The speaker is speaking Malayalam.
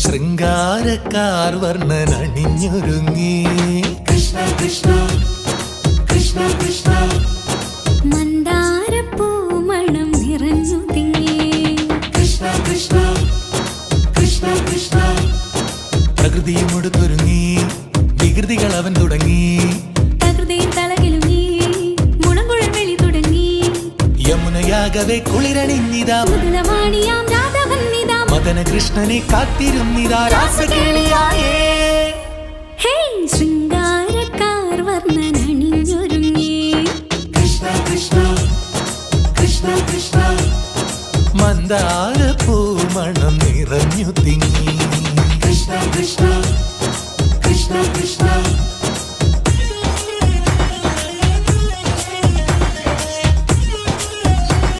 ശൃംഗാരക്കാർ വർണ്ണൻ അണിഞ്ഞൊരുങ്ങി കൃഷ്ണ കൃഷ്ണ കൃഷ്ണ കൃഷ്ണ മന്ദാരപ്പൂമണം നിറഞ്ഞു തിങ്ങി കൃഷ്ണ കൃഷ്ണ കൃഷ്ണ കൃഷ്ണ പ്രകൃതിയും ഒടുത്തൊരുങ്ങി വികൃതികൾ അവൻ തുടങ്ങി തകൃതിയിൽ തലകിലുങ്ങി മുളങ്കുഴൽ വെളി തുടങ്ങി യമുനയാകവെ കുളിരണിഞ്ഞിതാ മുതലവാണിയാം രാധവന്നിതാ മദന കൃഷ്ണനെ കാത്തിരുന്നിതാ രാസകേളിയായേ ഹേ ശൃംഗാരക്കാർ വർണ്ണൻ അണിഞ്ഞൊരുങ്ങി കൃഷ്ണ കൃഷ്ണ കൃഷ്ണ കൃഷ്ണ മന്ദാര പൂമണം നിറഞ്ഞു തിങ്ങി കൃഷ്ണ കൃഷ്ണ കൃഷ്ണ കൃഷ്ണ